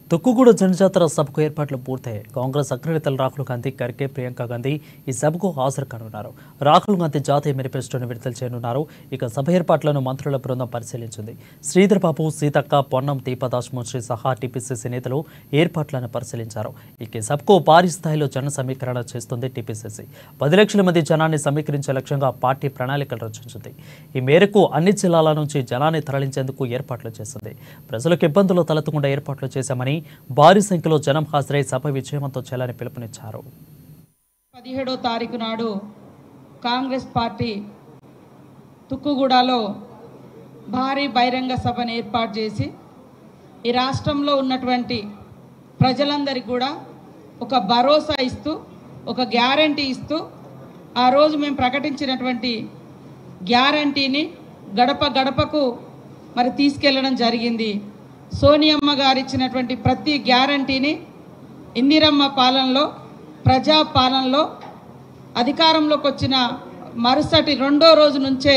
తుక్కుగూడ జనజాతర సభకు ఏర్పాట్లు పూర్తయ్యాయి కాంగ్రెస్ అగ్రనేతలు రాహుల్ గాంధీ ఖర్గే ప్రియాంక గాంధీ ఈ సభకు హాజరు కానున్నారు రాహుల్ గాంధీ జాతీయ మేనిఫెస్టోను విడుదల చేయనున్నారు ఇక సభ ఏర్పాట్లను మంత్రుల బృందం పరిశీలించింది శ్రీధర్ బాబు సీతక్క పొన్నం దీపదాస్ మున్షి సహా టీపీసీసీ నేతలు ఏర్పాట్లను పరిశీలించారు ఇక ఈ సభకు భారీ స్థాయిలో జన సమీకరణ చేస్తుంది టీపీసీసీ పది లక్షల మంది జనాన్ని సమీకరించే లక్ష్యంగా పార్టీ ప్రణాళికలు రచించింది ఈ మేరకు అన్ని జిల్లాల నుంచి జనాన్ని తరలించేందుకు ఏర్పాట్లు చేస్తుంది ప్రజలకు ఇబ్బందులు తలెత్తకుండా ఏర్పాట్లు చేశామని భారీ సంఖ్యలో జనం హాజరై సభ విజయవంతం చేయాలని పిలుపునిచ్చారు పదిహేడో తారీఖు నాడు కాంగ్రెస్ పార్టీ తుక్కుగూడలో భారీ బహిరంగ సభను ఏర్పాటు చేసి ఈ రాష్ట్రంలో ఉన్నటువంటి ప్రజలందరికీ కూడా ఒక భరోసా ఇస్తూ ఒక గ్యారంటీ ఇస్తూ ఆ రోజు మేము ప్రకటించినటువంటి గ్యారంటీని గడప గడపకు మరి తీసుకెళ్లడం జరిగింది సోనియమ్మ గారు ఇచ్చినటువంటి ప్రతి గ్యారంటీని ఇందిరమ్మ పాలనలో ప్రజా పాలనలో అధికారంలోకి వచ్చిన మరుసటి రెండో రోజు నుంచే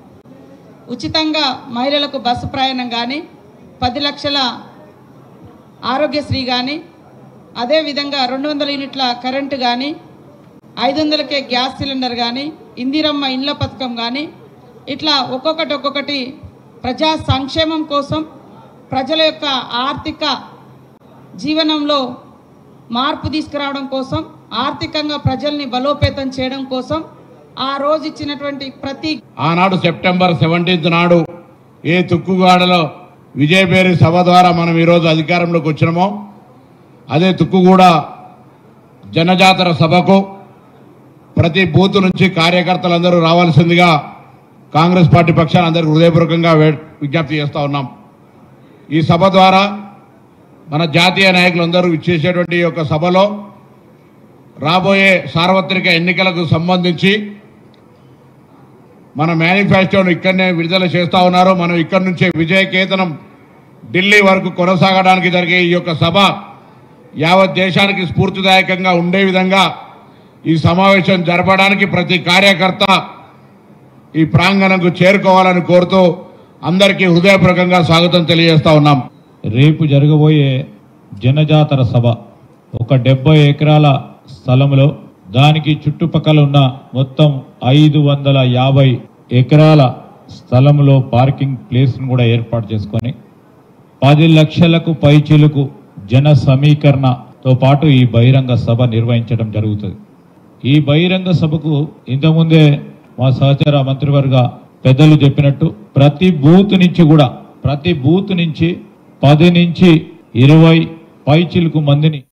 ఉచితంగా మహిళలకు బస్సు ప్రయాణం కానీ పది లక్షల ఆరోగ్యశ్రీ కానీ అదేవిధంగా రెండు వందల యూనిట్ల కరెంటు కానీ ఐదు వందలకే గ్యాస్ సిలిండర్ కానీ ఇందిరమ్మ ఇండ్ల పథకం కానీ ఇట్లా ఒక్కొక్కటి ఒక్కొక్కటి ప్రజా సంక్షేమం కోసం ప్రజల యొక్క ఆర్థిక జీవనంలో మార్పు తీసుకురావడం కోసం ఆర్థికంగా ప్రజల్ని బలోపేతం చేయడం కోసం ఆ రోజు ఇచ్చినటువంటి ప్రతి ఆనాడు సెప్టెంబర్ సెవెంటీన్త్ నాడు ఏ తుక్కుగాడలో విజయపేరి సభ ద్వారా మనం ఈరోజు అధికారంలోకి వచ్చినామో అదే తుక్కుగూడ జనజాతర సభకు ప్రతి బూత్ నుంచి కార్యకర్తలందరూ రావాల్సిందిగా కాంగ్రెస్ పార్టీ పక్షాన అందరికీ హృదయపూర్వకంగా వే- విజ్ఞప్తి చేస్తా ఉన్నాం ఈ సభ ద్వారా మన జాతీయ నాయకులందరూ ఇచ్చేసేటువంటి ఈ యొక్క సభలో రాబోయే సార్వత్రిక ఎన్నికలకు సంబంధించి మన మేనిఫెస్టోను ఇక్కడనే విడుదల చేస్తా ఉన్నారు మనం ఇక్కడి నుంచే విజయకేతనం ఢిల్లీ వరకు కొనసాగడానికి జరిగే ఈ యొక్క సభ యావత్ దేశానికి స్ఫూర్తిదాయకంగా ఉండే విధంగా ఈ సమావేశం జరపడానికి ప్రతి కార్యకర్త ఈ ప్రాంగణంకు చేరుకోవాలని కోరుతూ అందరికీ హృదయపూర్వకంగా స్వాగతం తెలియజేస్తా ఉన్నాం రేపు జరగబోయే జనజాతర సభ ఒక డెబ్బై ఎకరాల స్థలంలో దానికి చుట్టుపక్కల ఉన్న మొత్తం ఐదు వందల యాభై ఎకరాల స్థలంలో పార్కింగ్ ప్లేస్ను కూడా ఏర్పాటు చేసుకొని పది లక్షలకు పైచిలకు జన సమీకరణతో పాటు ఈ బహిరంగ సభ నిర్వహించడం జరుగుతుంది ఈ బహిరంగ సభకు ఇంతకుముందే మా సహచర మంత్రివర్గ పెద్దలు చెప్పినట్టు ప్రతి బూత్ నుంచి కూడా ప్రతి బూత్ నుంచి పది నుంచి ఇరవై పైచిలకు మందిని